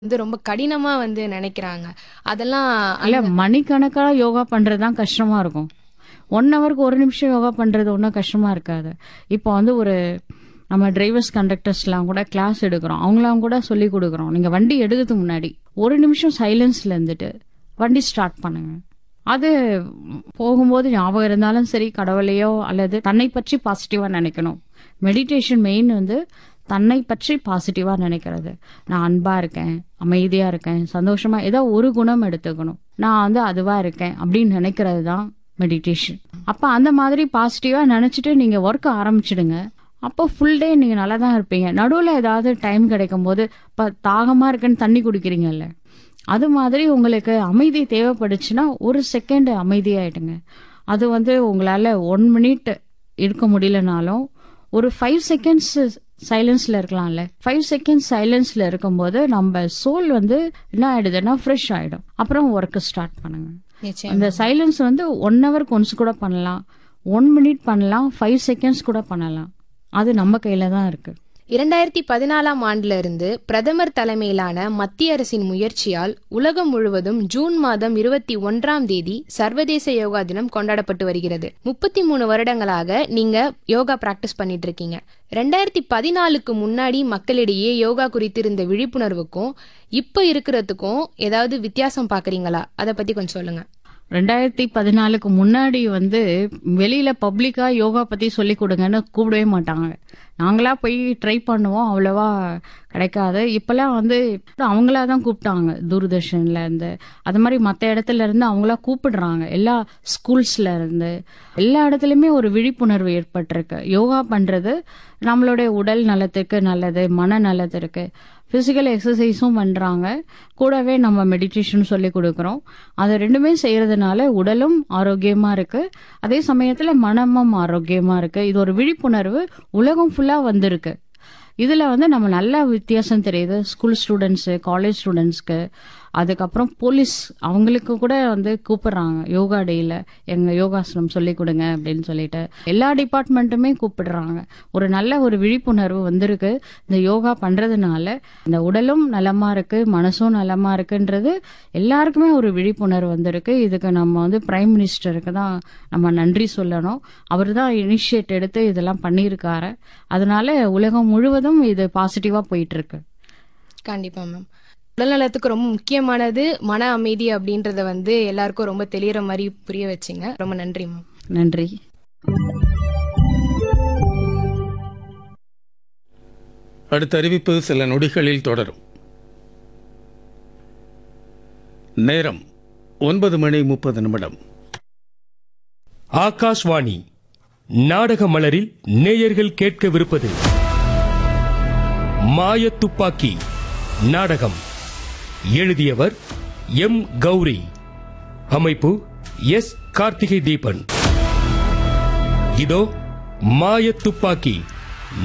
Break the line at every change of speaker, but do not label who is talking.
வந்து ரொம்ப கடினமா வந்து நினைக்கிறாங்க அதெல்லாம்
இல்ல மணிக்கணக்கா யோகா பண்றதுதான் கஷ்டமா இருக்கும் ஒன் ஹவருக்கு ஒரு நிமிஷம் யோகா பண்றது ஒன்றும் கஷ்டமா இருக்காது இப்போ வந்து ஒரு நம்ம டிரைவர்ஸ் கண்டக்டர்ஸ்லாம் கூட கிளாஸ் எடுக்கிறோம் அவங்களாம் கூட சொல்லி கொடுக்குறோம் நீங்க வண்டி எடுக்கிறதுக்கு முன்னாடி ஒரு நிமிஷம் சைலன்ஸ்ல இருந்துட்டு வண்டி ஸ்டார்ட் பண்ணுங்க அது போகும்போது ஞாபகம் இருந்தாலும் சரி கடவுளையோ அல்லது தன்னை பற்றி பாசிட்டிவா நினைக்கணும் மெடிடேஷன் மெயின் வந்து தன்னை பற்றி பாசிட்டிவா நினைக்கிறது நான் அன்பா இருக்கேன் அமைதியா இருக்கேன் சந்தோஷமா ஏதோ ஒரு குணம் எடுத்துக்கணும் நான் வந்து அதுவா இருக்கேன் அப்படின்னு நினைக்கிறது தான் மெடிடேஷன் அப்ப அந்த மாதிரி பாசிட்டிவா நினைச்சிட்டு நீங்க ஒர்க் ஆரம்பிச்சிடுங்க அப்போ ஃபுல் டே நீங்க நல்லா தான் இருப்பீங்க நடுவில் ஏதாவது டைம் கிடைக்கும் போது இப்போ தாகமா இருக்குன்னு தண்ணி குடிக்கிறீங்கல்ல அது மாதிரி உங்களுக்கு அமைதி தேவைப்படுச்சுன்னா ஒரு செகண்ட் அமைதியாயிடுங்க அது வந்து உங்களால ஒன் மினிட் இருக்க முடியலனாலும் ஒரு ஃபைவ் செகண்ட்ஸ் சைலன்ஸ்ல இருக்கலாம்ல ஃபைவ் செகண்ட்ஸ் சைலன்ஸ்ல இருக்கும்போது நம்ம சோல் வந்து என்ன ஆயிடுதுன்னா ஃப்ரெஷ் ஆயிடும் அப்புறம் ஒர்க் ஸ்டார்ட் பண்ணுங்க
நிச்சயம்
அந்த சைலன்ஸ் வந்து ஒன் ஹவர் கொன்ஸ் கூட பண்ணலாம் ஒன் மினிட் பண்ணலாம் ஃபைவ் செகண்ட்ஸ் கூட பண்ணலாம் அது நம்ம கையில தான் இருக்கு
இரண்டாயிரத்தி பதினாலாம் ஆண்டுல இருந்து பிரதமர் தலைமையிலான மத்திய அரசின் முயற்சியால் உலகம் முழுவதும் ஜூன் மாதம் இருபத்தி ஒன்றாம் தேதி சர்வதேச யோகா தினம் கொண்டாடப்பட்டு வருகிறது முப்பத்தி மூணு வருடங்களாக நீங்க யோகா பிராக்டிஸ் பண்ணிட்டு இருக்கீங்க ரெண்டாயிரத்தி பதினாலுக்கு முன்னாடி மக்களிடையே யோகா குறித்து இருந்த விழிப்புணர்வுக்கும் இப்ப இருக்கிறதுக்கும் ஏதாவது வித்தியாசம் பாக்குறீங்களா அதை பத்தி கொஞ்சம் சொல்லுங்க
ரெண்டாயிரத்தி பதினாலுக்கு முன்னாடி வந்து வெளியில பப்ளிக்கா யோகா பத்தி சொல்லி கொடுங்கன்னு கூப்பிடவே மாட்டாங்க நாங்களா போய் ட்ரை பண்ணுவோம் அவ்வளவா கிடைக்காது இப்பெல்லாம் வந்து அவங்களா தான் கூப்பிட்டாங்க தூர்தர்ஷன்ல இருந்து அது மாதிரி மற்ற இடத்துல இருந்து அவங்களா கூப்பிடுறாங்க எல்லா ஸ்கூல்ஸ்ல இருந்து எல்லா இடத்துலயுமே ஒரு விழிப்புணர்வு ஏற்பட்டிருக்கு யோகா பண்றது நம்மளுடைய உடல் நலத்துக்கு நல்லது மன நலத்திற்கு பிசிக்கல் எக்ஸசைஸும் பண்றாங்க கூடவே நம்ம மெடிடேஷன் சொல்லி கொடுக்குறோம் அது ரெண்டுமே செய்யறதுனால உடலும் ஆரோக்கியமா இருக்கு அதே சமயத்துல மனமும் ஆரோக்கியமா இருக்கு இது ஒரு விழிப்புணர்வு உலகம் ஃபுல்லா வந்திருக்கு இதுல வந்து நம்ம நல்ல வித்தியாசம் தெரியுது ஸ்கூல் ஸ்டூடெண்ட்ஸு காலேஜ் ஸ்டூடெண்ட்ஸ்க்கு அதுக்கப்புறம் போலீஸ் அவங்களுக்கு கூட வந்து கூப்பிடுறாங்க யோகா டேயில் எங்க யோகாசனம் சொல்லி கொடுங்க அப்படின்னு சொல்லிட்டு எல்லா டிபார்ட்மெண்ட்டுமே கூப்பிடுறாங்க ஒரு நல்ல ஒரு விழிப்புணர்வு வந்திருக்கு இந்த யோகா பண்றதுனால இந்த உடலும் நலமா இருக்கு மனசும் நலமா இருக்குன்றது எல்லாருக்குமே ஒரு விழிப்புணர்வு வந்திருக்கு இதுக்கு நம்ம வந்து பிரைம் மினிஸ்டருக்கு தான் நம்ம நன்றி சொல்லணும் அவர் தான் இனிஷியேட் எடுத்து இதெல்லாம் பண்ணியிருக்காரு அதனால உலகம் முழுவதும் இது பாசிட்டிவா போயிட்டு இருக்கு
கண்டிப்பா மேம் உடல்நலத்துக்கு ரொம்ப முக்கியமானது மன அமைதி அப்படின்றத வந்து எல்லாருக்கும் ரொம்ப தெளியற மாதிரி புரிய வச்சிங்க ரொம்ப நன்றி மேம்
நன்றி
அடுத்த அறிவிப்பு சில நொடிகளில் தொடரும் நேரம் ஒன்பது மணி முப்பது நிமிடம்
ஆகாஷ்வாணி நாடக மலரில் நேயர்கள் கேட்கவிருப்பது மாயத்துப்பாக்கி நாடகம் எழுதியவர் எம் கௌரி அமைப்பு எஸ் கார்த்திகை தீபன் இதோ மாயத்துப்பாக்கி